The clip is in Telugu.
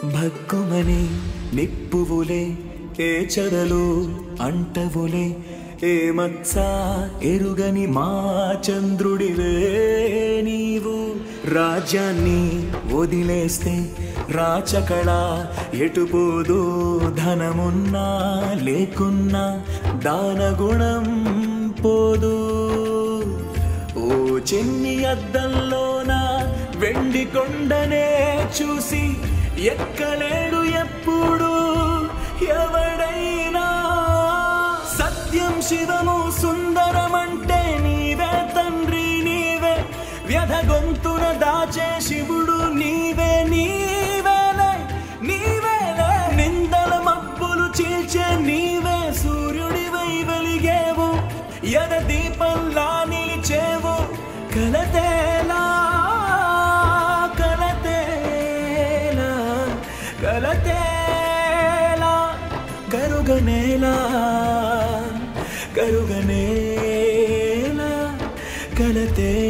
భక్కుమని నిప్పువులే ఏ చెరలు అంటవులే ఏ మత్స ఎరుగని మా చంద్రుడివే నీవు రాజ్యాన్ని వదిలేస్తే రాచకళ ఎటుపోదు ధనమున్నా లేకున్నా దానగుణం పోదు ఓ చెన్ని అద్దంలోన వెండి కొండనే చూసి ఎక్కలేడు ఎప్పుడు ఎవడైనా సత్యం శివము సుందరమంటే నీవే తండ్రి నీవే వ్యధ గొంతున దాచే శివుడు నీవే నీవేలే నీవేలే నిందల మబ్బులు చీల్చే నీవే సూర్యుడివై వెలిగేవు ఎద దీపంలా నిలిచేవు కలతేలా కలతేలా కలతేలా కరుగనేలా కరుగనేలా కలతే